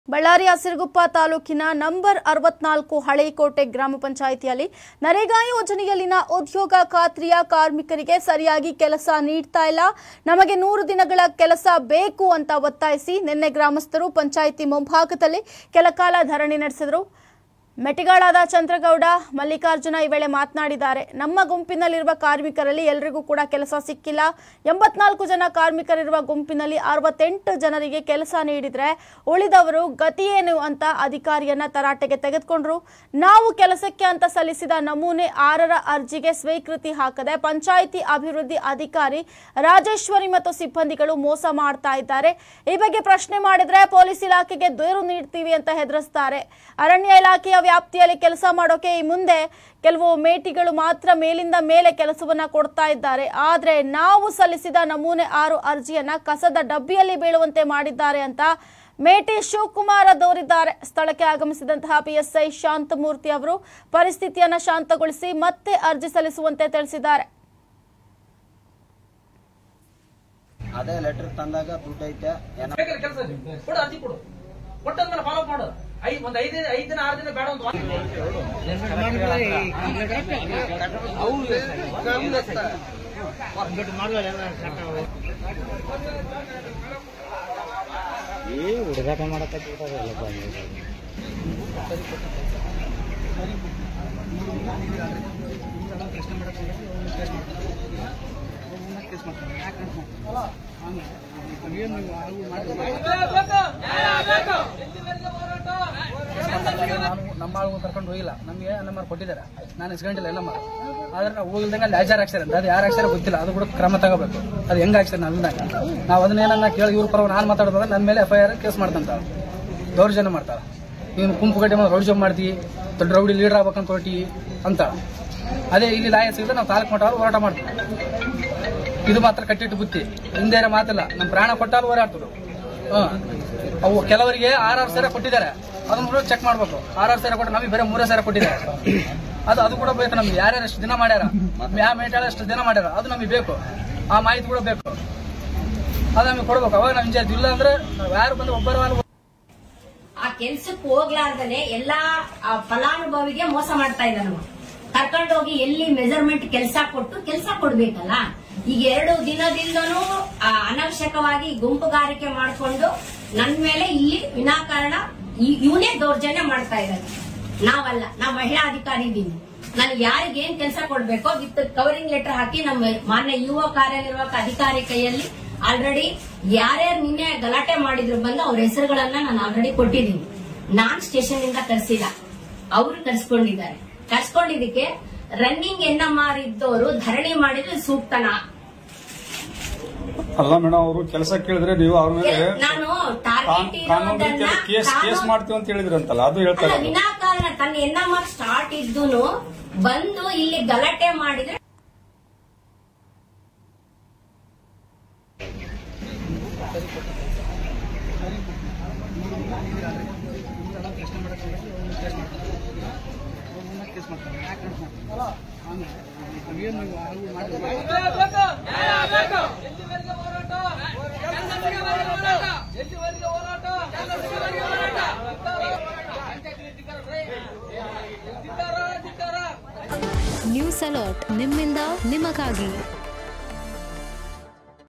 ಬಳ್ಳಾರಿ ಹಸಿರುಗುಪ್ಪ ತಾಲೂಕಿನ ನಂಬರ್ ಅರವತ್ನಾಲ್ಕು ಹಳೇಕೋಟೆ ಗ್ರಾಮ ಪಂಚಾಯಿತಿಯಲ್ಲಿ ನರೇಗಾ ಯೋಜನೆಯಲ್ಲಿನ ಉದ್ಯೋಗ ಖಾತ್ರಿಯ ಕಾರ್ಮಿಕರಿಗೆ ಸರಿಯಾಗಿ ಕೆಲಸ ನೀಡ್ತಾ ಇಲ್ಲ ನಮಗೆ ನೂರು ದಿನಗಳ ಕೆಲಸ ಬೇಕು ಅಂತ ಒತ್ತಾಯಿಸಿ ನಿನ್ನೆ ಗ್ರಾಮಸ್ಥರು ಪಂಚಾಯಿತಿ ಮುಂಭಾಗದಲ್ಲಿ ಕೆಲಕಾಲ ಧರಣಿ ನಡೆಸಿದರು ಮೆಟಿಗಾಳಾದ ಚಂದ್ರಗೌಡ ಮಲ್ಲಿಕಾರ್ಜುನ ಈ ವೇಳೆ ಮಾತನಾಡಿದ್ದಾರೆ ನಮ್ಮ ಗುಂಪಿನಲ್ಲಿರುವ ಕಾರ್ಮಿಕರಲ್ಲಿ ಎಲ್ರಿಗೂ ಕೂಡ ಕೆಲಸ ಸಿಕ್ಕಿಲ್ಲ ಎಂಬತ್ನಾಲ್ಕು ಜನ ಕಾರ್ಮಿಕರಿರುವ ಗುಂಪಿನಲ್ಲಿ ಅರವತ್ತೆಂಟು ಜನರಿಗೆ ಕೆಲಸ ನೀಡಿದ್ರೆ ಉಳಿದವರು ಗತಿಯೇನು ಅಂತ ಅಧಿಕಾರಿಯನ್ನ ತರಾಟೆಗೆ ತೆಗೆದುಕೊಂಡ್ರು ನಾವು ಕೆಲಸಕ್ಕೆ ಅಂತ ಸಲ್ಲಿಸಿದ ನಮೂನೆ ಆರರ ಅರ್ಜಿಗೆ ಸ್ವೀಕೃತಿ ಹಾಕದೆ ಪಂಚಾಯಿತಿ ಅಭಿವೃದ್ಧಿ ಅಧಿಕಾರಿ ರಾಜೇಶ್ವರಿ ಮತ್ತು ಸಿಬ್ಬಂದಿಗಳು ಮೋಸ ಮಾಡ್ತಾ ಇದ್ದಾರೆ ಈ ಬಗ್ಗೆ ಪ್ರಶ್ನೆ ಮಾಡಿದ್ರೆ ಪೊಲೀಸ್ ಇಲಾಖೆಗೆ ದೂರು ನೀಡ್ತೀವಿ ಅಂತ ಹೆದರಿಸ್ತಾರೆ ಅರಣ್ಯ ಇಲಾಖೆಯ ವ್ಯಾಪ್ತಿಯಲ್ಲಿ ಕೆಲಸ ಮಾಡೋಕೆ ಈ ಮುಂದೆ ಕೆಲವು ಮೇಟಿಗಳು ಮಾತ್ರ ಮೇಲಿಂದ ಮೇಲೆ ಕೆಲಸವನ್ನ ಕೊಡ್ತಾ ಇದ್ದಾರೆ ಆದ್ರೆ ನಾವು ಸಲ್ಲಿಸಿದ ನಮೂನೆ ಆರು ಅರ್ಜಿಯನ್ನ ಕಸದ ಡಬ್ಬಿಯಲ್ಲಿ ಬೀಳುವಂತೆ ಮಾಡಿದ್ದಾರೆ ಅಂತ ಮೇಟಿ ಶಿವಕುಮಾರ್ ದೋರಿದ್ದಾರೆ ಸ್ಥಳಕ್ಕೆ ಆಗಮಿಸಿದಂತಹ ಪಿಎಸ್ಐ ಶಾಂತಮೂರ್ತಿ ಅವರು ಪರಿಸ್ಥಿತಿಯನ್ನ ಶಾಂತಗೊಳಿಸಿ ಮತ್ತೆ ಅರ್ಜಿ ಸಲ್ಲಿಸುವಂತೆ ತಿಳಿಸಿದ್ದಾರೆ ಅದೇ ಲೆಟರ್ ತಂದಾಗ ದುಡ್ಡು ಐತೆ ಏನೋ ಬೇಕಾದ್ರೆ ಕೆಲಸ ಕೊಡು ಅರ್ಜಿ ಕೊಡು ಕೊಟ್ಟದ್ಮೇಲೆ ಫಾಲೋ ಮಾಡು ಐ ಒಂದ್ ಐದ್ ದಿನ ಐದ್ ದಿನ ಆರು ದಿನ ಬೇಡ ಒಂದು ವಾರ ನಾನು ನಮ್ಮ ಆಳು ಕರ್ಕೊಂಡು ಹೋಗಿಲ್ಲ ನಮಗೆ ನಂಬರ್ ಕೊಟ್ಟಿದ್ದಾರೆ ನಾನು ಇಸ್ಕೊಂಡಿಲ್ಲ ಎಲ್ಲ ಮಾಡ ಆದ್ರೆ ನಾವು ಹೋಗಿಲ್ದಂಗೆ ಅಲ್ಲಿ ಹಾಜರ್ ಹಾಕ್ತಾರೆ ಅದು ಯಾರು ಹಾಕ್ತಾರೆ ಗೊತ್ತಿಲ್ಲ ಅದು ಕೂಡ ಕ್ರಮ ತಗೋಬೇಕು ಅದು ಹೆಂಗ್ ಹಾಕ್ತಾರೆ ನಾವು ಇಲ್ದಂಗ ನಾವು ಅದನ್ನೇನನ್ನ ಕೇಳಿ ಇವ್ರ ಪರವಾಗಿ ನಾನು ಮಾತಾಡೋದಾಗ ನನ್ನ ಮೇಲೆ ಎಫ್ ಐ ಆರ್ ಕೇಸ್ ಮಾಡ್ತಂತ ದೌರ್ಜನ್ಯ ಮಾಡ್ತಾಳೆ ಇವನು ಗುಂಪು ಗಡ್ಡೆ ಮಾಡಿ ರೌಡಿ ಜಾಬ್ ಮಾಡ್ತೀವಿ ದೊಡ್ಡ ರೌಡಿ ಲೀಡರ್ ಆಗ್ಬೇಕಂತ ಹೊರಟಿ ಅಂತ ಅದೇ ಇಲ್ಲಿ ಲಾಯ ಸಿಗದೆ ನಾವು ತಾಲೂಕು ಮಟ್ಟ ಹೋರಾಟ ಮಾಡ್ತೀವಿ ಇದು ಮಾತ್ರ ಕಟ್ಟಿಟ್ಟು ಬುತ್ತಿ ಹಿಂದೆ ಮಾತಿಲ್ಲ ನಮ್ಮ ಪ್ರಾಣ ಕೊಟ್ಟಾಲು ಹೋರಾಡ್ತರು ಹ್ಮ್. ಅವು ಕೆಲವರಿಗೆ ಆರಾರು ಸಾವಿರ ಕೊಟ್ಟಿದ್ದಾರೆ ಅದನ್ನ ಚೆಕ್ ಮಾಡ್ಬೇಕು ಆರಾರು ಸಾವಿರ ಕೊಟ್ಟು ನಮಗೆ ಬೇರೆ ಮೂರೇ ಸಾವಿರ ಕೊಟ್ಟಿದ್ದಾರೆ ಅದು ಅದು ಕೂಡ ಬೇಕು ನಮ್ಗೆ ಯಾರ್ಯಾರು ಎಷ್ಟು ದಿನ ಮಾಡ್ಯಾರ ಯಾವ ಮೇಟಾಳ ಎಷ್ಟು ದಿನ ಮಾಡ್ಯಾರ ಅದು ನಮಗೆ ಬೇಕು ಆ ಮಾಹಿತಿ ಕೂಡ ಬೇಕು ಅದು ನಮಗೆ ಕೊಡ್ಬೇಕು ಅವಾಗ ನಾವು ಇಂಜಾಯ್ತು ಇಲ್ಲ ಅಂದ್ರೆ ನಾವು ಯಾರು ಬಂದು ಒಬ್ಬರ ಆ ಕೆಲ್ಸಕ್ಕೆ ಹೋಗ್ಲಾರ್ದನೆ ಎಲ್ಲಾ ಆ ಫಲಾನುಭವಿಗೆ ಮೋಸ ಮಾಡ್ತಾ ಇದ್ದಾನ ಕರ್ಕೊಂಡೋಗಿ ಎಲ್ಲಿ ಮೆಜರ್ಮೆಂಟ್ ಕೆಲಸ ಕೊಟ್ಟು ಕೆಲಸ ಕೊಡ್ಬೇಕಲ್ಲ ಈಗ ಎರಡು ದಿನದಿಂದನೂ ಆ, ಅನವಶ್ಯಕವಾಗಿ ಗುಂಪುಗಾರಿಕೆ ಮಾಡ್ಕೊಂಡು ನನ್ ಮೇಲೆ ಇಲ್ಲಿ ವಿನಾಕಾರಣ ಇವನೇ ದೌರ್ಜನ್ಯ ಮಾಡ್ತಾ ಇದ್ದಾನೆ ನಾವಲ್ಲ ನಾವು ಮಹಿಳಾ ಅಧಿಕಾರಿ ಇದ್ದೀನಿ ನಾನು ಯಾರಿಗೆ ಏನ್ ಕೆಲಸ ಕೊಡ್ಬೇಕೋ ವಿತ್ ಕವರಿಂಗ್ ಲೆಟರ್ ಹಾಕಿ ನಮ್ಮ ಮಾನ್ಯ ಯುವ ಕಾರ್ಯನಿರ್ವಾಹಕ ಅಧಿಕಾರಿ ಕೈಯಲ್ಲಿ ಆಲ್ರೆಡಿ ಯಾರ್ಯಾರು ನಿನ್ನೆ ಗಲಾಟೆ ಮಾಡಿದ್ರು ಬಂದು ಅವ್ರ ಹೆಸರುಗಳನ್ನ ನಾನು ಆಲ್ರೆಡಿ ಕೊಟ್ಟಿದ್ದೀನಿ ನಾನ್ ಸ್ಟೇಷನ್ ಇಂದ ಕರ್ಸಿಲ್ಲ ಅವರು ಕರ್ಸ್ಕೊಂಡಿದ್ದಾರೆ ಕರ್ಸ್ಕೊಂಡಿದ್ದಕ್ಕೆ ರನ್ನಿಂಗ್ ಎನ್ ಎಂ ಆರ್ ಇದ್ದವರು ಧರಣಿ ಮಾಡಿದ್ರೆ ಸೂಕ್ತನಾ ಅಲ್ಲ ಮೇಡಮ್ ಅವರು ಕೆಲಸ ಕೇಳಿದ್ರೆ ನೀವು ಅವ್ರ ಮೇಲೆ ನಾನು ಟಾರ್ಗೆಟ್ ಕಾನೂನು ಇರೋದನ್ನ ಕೇಸ್ ಕೇಸ್ ಕಾನೂನು- ಮಾಡ್ತೀವಿ ಅಂತ ಹೇಳಿದ್ರಂತಲ್ಲ ಅದು ಹೇಳ್ತಾ ಅಲ್ಲ ಇರೋದು ವಿನಾಕಾರಣ ತನ್ನ ಎನ್ ಎಂ ಆರ್ ಸ್ಟಾರ್ಟ್ ಇದ್ದೂನು ಬಂದು ಇಲ್ಲಿ ಗಲಾಟೆ ಮಾಡಿದ್ರೆ ಎಲ್ಲಿವರೆಗೆ ಹೋರಾಟ ಎಲ್ಲಿವರೆಗೆ ಹೋರಾಟ ನ್ಯೂಸ್ ಅಲರ್ಟ್ ನಿಮ್ಮಿಂದ ನಿಮಗಾಗಿ